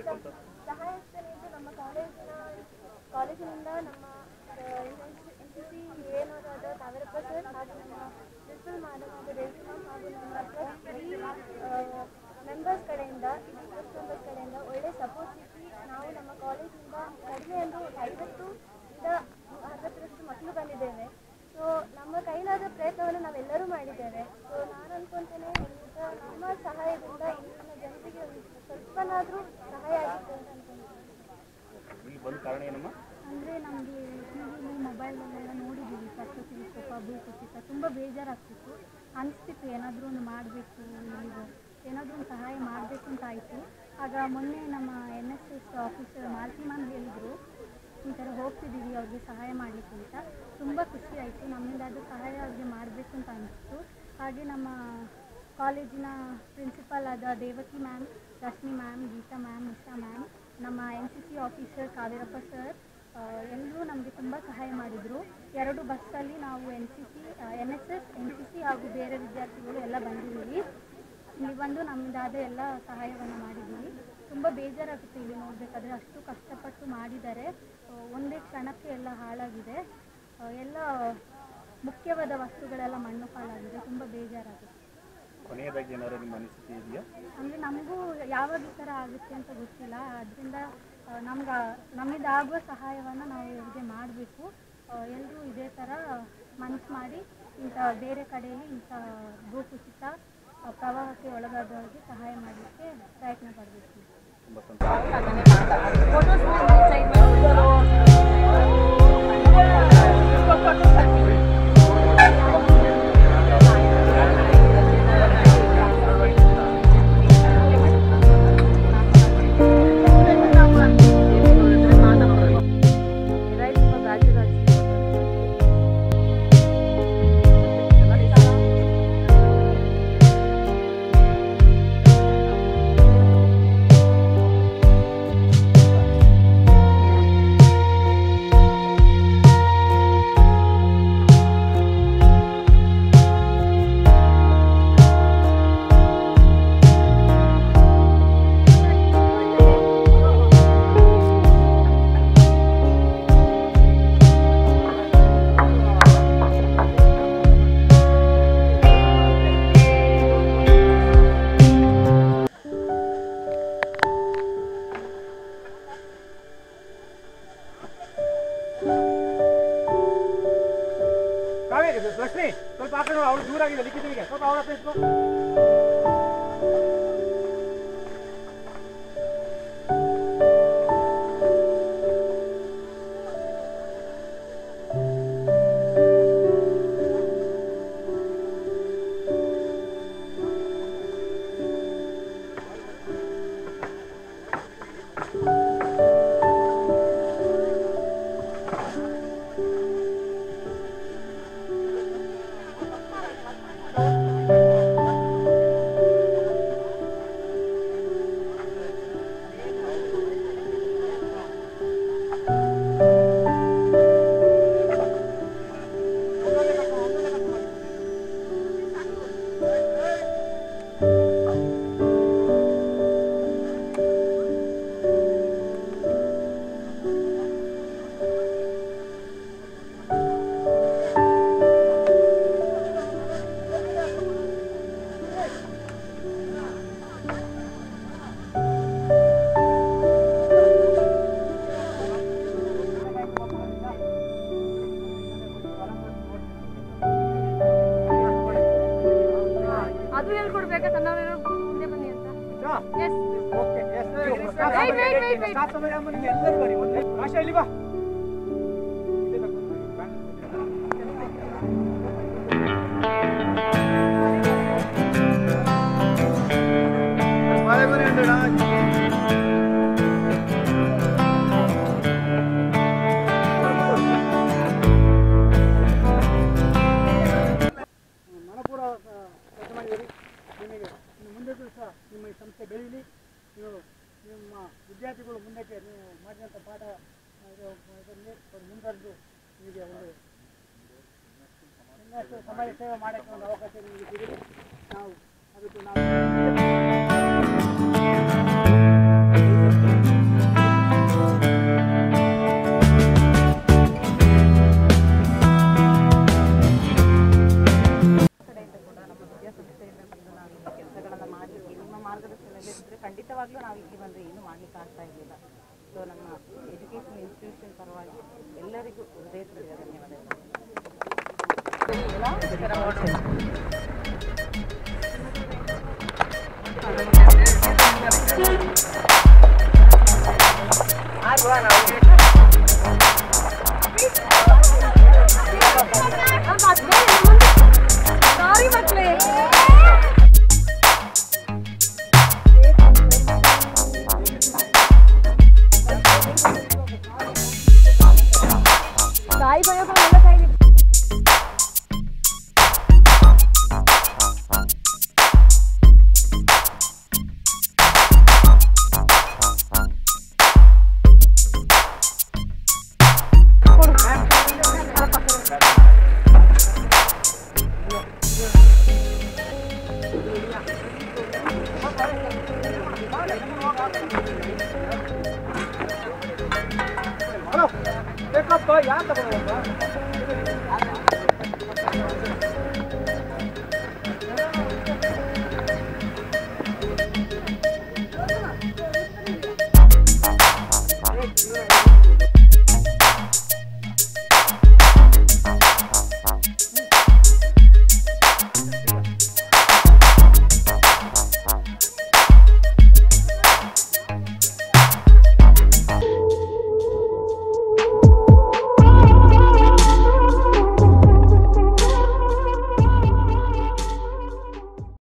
ಸಹಾಯ ಹಸ್ತನೇ ಇದು ನಮ್ಮ ಕಾಲೇಜಿನ ಕಾಲೇಜಿನಿಂದ ನಮ್ಮ ಎನ್ ಸಿ ಸಿ ಏನೋದಾದ ತಾವರಪ್ಪ ಸರ್ ಹಾಗೂ ನಮ್ಮ ಪ್ರಿನ್ಸಿಪಲ್ ಮೇಡಮ್ ಹಾಗೂ ರೇಖಾ ಮ್ಯಾಮ್ ಹಾಗೂ ನಮ್ಮ ಟ್ರಸ್ಟ್ ಇಡೀ ಮೆಂಬರ್ಸ್ ಕಡೆಯಿಂದ ಇಡೀ ಟ್ರಸ್ಟ್ ಮೆಂಬರ್ಸ್ ಕಡೆಯಿಂದ ಒಳ್ಳೆ ಸಪೋರ್ಟ್ ಸಿಕ್ಕಿ ನಾವು ನಮ್ಮ ಕಾಲೇಜಿಂದ ಕಡಿಮೆ ಒಂದು ಐವತ್ತು ಇಂದ ಅರವತ್ತರಷ್ಟು ಮಕ್ಕಳು ಬಂದಿದ್ದೇವೆ ಸೊ ನಮ್ಮ ಕೈಲಾದ ಪ್ರಯತ್ನವನ್ನು ನಾವೆಲ್ಲರೂ ಮಾಡಿದ್ದೇವೆ ಸೊ ನಾನು ಅನ್ಕೊಂತೇನೆ ಈಗ ನಮ್ಮ ಸಹಾಯದಿಂದ ಇಲ್ಲಿನ ಜನರಿಗೆ ಒಂದು ಸ್ವಲ್ಪನಾದರೂ ಸಹಾಯ ಆಗಿತ್ತು ಅಂತ ಅನ್ಕೊಂತೀನಿ ಇಲ್ಲಿ ಬಂದ ಕಾರಣ ಏನಮ್ಮ ಅಂದರೆ ನಮಗೆ ಟಿ ವಿಲಿ ಮೊಬೈಲಲ್ಲೆಲ್ಲ ನೋಡಿದ್ದೀವಿ ಪ್ರಕೃತಿ ವಿಕೋಪ ಭೂಕುಸಿತ ತುಂಬ ಬೇಜಾರಾಗ್ತಿತ್ತು ಅನಿಸ್ತಿತ್ತು ಏನಾದರೂ ಒಂದು ಮಾಡಬೇಕು ಇಲ್ಲಿಗೆ ಏನಾದರೂ ಒಂದು ಸಹಾಯ ಮಾಡಬೇಕು ಅಂತ ಆಯಿತು ಆಗ ಮೊನ್ನೆ ನಮ್ಮ N S S officer Malathi ma'am ಹೇಳಿದರು ಈ ಥರ ಹೋಗ್ತಿದ್ದೀವಿ ಅವ್ರಿಗೆ ಸಹಾಯ ಮಾಡಲಿಕ್ಕೆ ಅಂತ ತುಂಬ ಖುಷಿ ಆಯಿತು ನಮ್ಮಿಂದ ಅದು ಸಹಾಯ ಅವ್ರಿಗೆ ಮಾಡಬೇಕು ಅಂತ ಅನಿಸ್ತು ಹಾಗೆ ನಮ್ಮ ಕಾಲೇಜಿನ ಪ್ರಿನ್ಸಿಪಾಲ್ ಆದ Devaki ma'am Rashmi ma'am Geetha ma'am Usha ma'am ನಮ್ಮ N C C officer Kaverappa sir ಎಲ್ಲರೂ ನಮಗೆ ತುಂಬ ಸಹಾಯ ಮಾಡಿದರು ಎರಡು ಬಸ್ಸಲ್ಲಿ ನಾವು N C C N S S N C C ಹಾಗೂ ಬೇರೆ ವಿದ್ಯಾರ್ಥಿಗಳು ಎಲ್ಲ ಬಂದಿದ್ದೀವಿ ಇಲ್ಲಿ ಬಂದು ನಮ್ಮಿಂದಾದ ಎಲ್ಲ ಸಹಾಯವನ್ನು ಮಾಡಿದ್ದೀವಿ ತುಂಬ ಬೇಜಾರಾಗುತ್ತೆ ಇಲ್ಲಿ ನೋಡಬೇಕಾದ್ರೆ ಅಷ್ಟು ಕಷ್ಟಪಟ್ಟು ಮಾಡಿದ್ದಾರೆ ಆ, ಒಂದೇ ಕ್ಷಣಕ್ಕೆ ಎಲ್ಲ ಹಾಳಾಗಿದೆ ಆ, ಎಲ್ಲ ಮುಖ್ಯವಾದ ವಸ್ತುಗಳೆಲ್ಲ ಮಣ್ಣು ಪಾಲಾಗಿದೆ ತುಂಬ ಬೇಜಾರಾಗುತ್ತೆ ಕೊನೆಯದಾಗಿ ಏನಾದ್ರು ನಿಮ್ಮ ಅನಿಸಿಕೆ ಇದೆಯಾ ಅಂದರೆ ನಮಗೂ ಯಾವಾಗ ಈ ಥರ ಆಗುತ್ತೆ ಅಂತ ಗೊತ್ತಿಲ್ಲ ಅದರಿಂದ ನಮ್ಗೆ ನಮ್ಮಿಂದ ಆಗುವ ಸಹಾಯವನ್ನು ನಾವು ಇವ್ರಿಗೆ ಮಾಡಬೇಕು ಎಲ್ಲರೂ ಇದೇ ಥರ ಮನಸ್ಸು ಮಾಡಿ ಇಂಥ ಬೇರೆ ಕಡೆಯಲ್ಲಿ ಇಂಥ ಭೂಕುಸಿತ ಆ, ಪ್ರವಾಹಕ್ಕೆ ಒಳಗಾದವರಿಗೆ ಸಹಾಯ ಮಾಡಲಿಕ್ಕೆ ಪ್ರಯತ್ನ ಪಡಬೇಕು ತುಂಬ ಸಂತೋಷ ಕಾವೇರಿ ಲಕ್ಷ್ಮಿ ಸ್ವಲ್ಪ ಆ ಕಡೆ ಅವಳು ದೂರ ಆಗಿದೆ ಲಿಖಿತನಿಗೆ ಸ್ವಲ್ಪ ಅವಳ ಹತ್ರ ಇಟ್ಕೋ ಅದು ಹೇಳ್ಕೊಡ್ಬೇಕಾ ಕನ್ನಡ ಮುಂದೆ ಬನ್ನಿ ಅಂತ yes okay Wait, wait, wait, wait. Stop ಸಮಯ ಅಮ್ಮ ನೀವು ಎಲ್ಲರೂ ಬರಿ ಒಂದು ಆಶಾ ಇಲ್ಲಿ ಬಾ ಇಲ್ಲೇ ತಗೊಂಡು ಬನ್ನಿ, ಬ್ಯಾಗ್ ಕೊಡಿ. ಮನಪೂರ್ವ ಕೆಲಸ ಮಾಡಿದ್ದೀರಿ ನಿಮಗೆ ಇನ್ನು ಮುಂದೆ ಸಹ ನಿಮ್ಮ ಈ ಸಂಸ್ಥೆ ಬೆಳೀಲಿ ನೀವು ನಿಮ್ಮ ವಿದ್ಯಾರ್ಥಿಗಳು ಮುಂದಕ್ಕೆ ನೀವು ಮಾಡಿದಂಥ ಪಾಠ ಇದು ಇದರಲ್ಲಿ ಮುಂದುವರೆದು ನಿಮಗೆ ಒಂದು ಇನ್ನಷ್ಟು ಸಮಾಜ ಸೇವೆ ಮಾಡೋಕ್ಕೆ ಒಂದು ಅವಕಾಶ ನಿಮಗೆ ಸಿಗಲಿ ನಾವು ಅದಕ್ಕೆ ನಾವು ಮಾರ್ಗದರ್ಶನ ಇದ್ದರೆ ಖಂಡಿತವಾಗ್ಲೂ ನಾವು ಇಲ್ಲಿ ಬಂದರೆ ಏನು ಮಾಡ್ಲಿಕ್ಕೆ ಆಗ್ತಾ ಇರಲಿಲ್ಲ ಸೊ ನಮ್ಮ ಎಜುಕೇಷನ್ ಇನ್ಸ್ಟಿಟ್ಯೂಷನ್ ಪರವಾಗಿ ಎಲ್ಲರಿಗೂ ಹೃದಯ ತುಂಬಿದ ಧನ್ಯವಾದಗಳು ಹಲೋ ಬೇಕಪ್ಪ ಯಾಕೆ ತಗೊಂಡಪ್ಪ